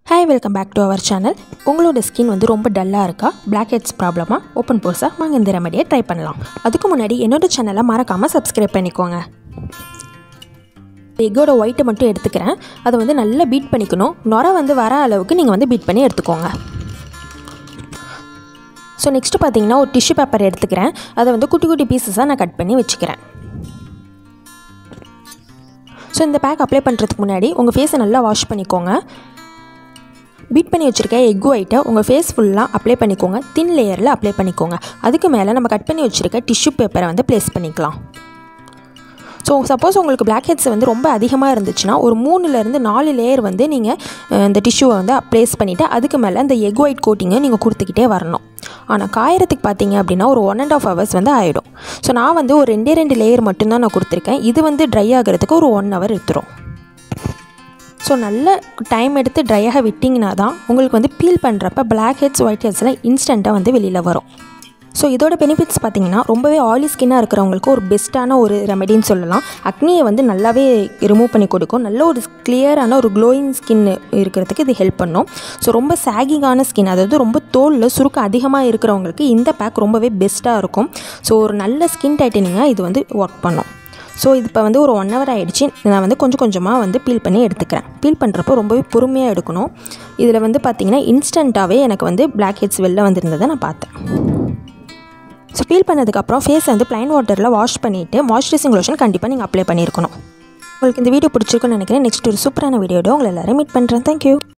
hi welcome back to our channel உங்களோட skin வந்து ரொம்ப டல்லாக இருக்கா பிளாக் ஹெட்ஸ் ப்ராப்ளமாக ஓப்பன் போர்ஸாக வாங்க இந்த ரெமடியை ட்ரை பண்ணலாம் அதுக்கு முன்னாடி என்னோட சேனலை மறக்காமல் சப்ஸ்கிரைப் பண்ணிக்கோங்க எக்கோட ஒயிட்டை மட்டும் எடுத்துக்கிறேன் அதை வந்து நல்லா பீட் பண்ணிக்கணும் நுர வந்து வர அளவுக்கு நீங்கள் வந்து பீட் பண்ணி எடுத்துக்கோங்க ஸோ நெக்ஸ்ட்டு பார்த்தீங்கன்னா ஒரு டிஷ்யூ பேப்பர் எடுத்துக்கிறேன் அதை வந்து குட்டி குட்டி பீசஸாக நான் கட் பண்ணி வச்சுக்கிறேன் ஸோ இந்த பேக் அப்ளை பண்ணுறதுக்கு முன்னாடி உங்கள் ஃபேஸை நல்லா வாஷ் பண்ணிக்கோங்க பீட் பண்ணி வச்சுருக்க எக் ஒயிட்டை உங்கள் ஃபேஸ் ஃபுல்லாக அப்ளை பண்ணிக்கோங்க தின் லேயரில் அப்ளை பண்ணிக்கோங்க அதுக்கு மேலே நம்ம கட் பண்ணி வச்சுருக்க டிஷ்யூ பேப்பரை வந்து ப்ளேஸ் பண்ணிக்கலாம் ஸோ சப்போஸ் உங்களுக்கு பிளாக் ஹெட்ஸ் வந்து ரொம்ப அதிகமாக இருந்துச்சுன்னா ஒரு மூணுலேருந்து நாலு லேயர் வந்து நீங்கள் இந்த டிஷ்யூவை வந்து ப்ளேஸ் பண்ணிவிட்டு அதுக்கு மேலே இந்த எக் ஒயிட் கோட்டிங்கை நீங்கள் கொடுத்துக்கிட்டே வரணும் ஆனால் காயறதுக்கு பார்த்தீங்க அப்படின்னா ஒரு ஒன் அண்ட் ஆஃப் ஹவர்ஸ் வந்து ஆகிடும் ஸோ நான் வந்து ஒரு ரெண்டே ரெண்டு லேயர் மட்டும்தான் நான் கொடுத்துருக்கேன் இது வந்து ட்ரை ஆகிறதுக்கு ஒரு ஒன் ஹவர் எடுத்துரும் ஸோ நல்ல டைம் எடுத்து ட்ரையாக விட்டிங்கன்னா தான் உங்களுக்கு வந்து பீல் பண்ணுறப்ப பிளாக் ஹெட்ஸ் ஒயிட் ஹெட்ஸ்லாம் இன்ஸ்டண்ட்டாக வந்து வெளியில் வரும் ஸோ இதோட பெனிஃபிட்ஸ் பார்த்தீங்கன்னா ரொம்பவே ஆயிலி ஸ்கின்னாக இருக்கிறவங்களுக்கு ஒரு பெஸ்ட்டான ஒரு ரெமெடின்னு சொல்லலாம் அக்னியை வந்து நல்லாவே ரிமூவ் பண்ணி கொடுக்கும் நல்ல ஒரு கிளியரான ஒரு க்ளோயிங் ஸ்கின் இருக்கிறதுக்கு இது ஹெல்ப் பண்ணும் ஸோ ரொம்ப சாகிங்கான ஸ்கின் அதாவது ரொம்ப தோலில் சுருக்கம் அதிகமாக இருக்கிறவங்களுக்கு இந்த பேக் ரொம்பவே பெஸ்ட்டாக இருக்கும் ஸோ ஒரு நல்ல ஸ்கின் டைட்டனிங்காக இது வந்து ஒர்க் பண்ணும் ஸோ இது இப்போ வந்து ஒரு ஒன் ஹவர் ஆகிடுச்சு நான் வந்து கொஞ்சம் கொஞ்சமாக வந்து பீல் பண்ணி எடுத்துக்கிறேன் பீல் பண்ணுறப்போ ரொம்பவே பொறுமையாக எடுக்கணும் இதில் வந்து பார்த்திங்கன்னா இன்ஸ்டண்ட்டாகவே எனக்கு வந்து பிளாக் ஹெட்ஸ் வெளில வந்திருந்ததை நான் பார்த்தேன் ஸோ பீல் பண்ணதுக்கப்புறம் ஃபேஸ் வந்து ப்ளைன் வாட்டரில் வாஷ் பண்ணிவிட்டு மாய்ஸ்சரைசிங் லோஷன் கண்டிப்பாக நீங்கள் அப்ளை பண்ணியிருக்கணும் உங்களுக்கு இந்த வீடியோ பிடிச்சிருக்குன்னு நினைக்கிறேன் நெக்ஸ்ட் ஒரு சூப்பரான வீடியோட உங்களை எல்லோரும் மீட் பண்ணுறேன் தேங்க்யூ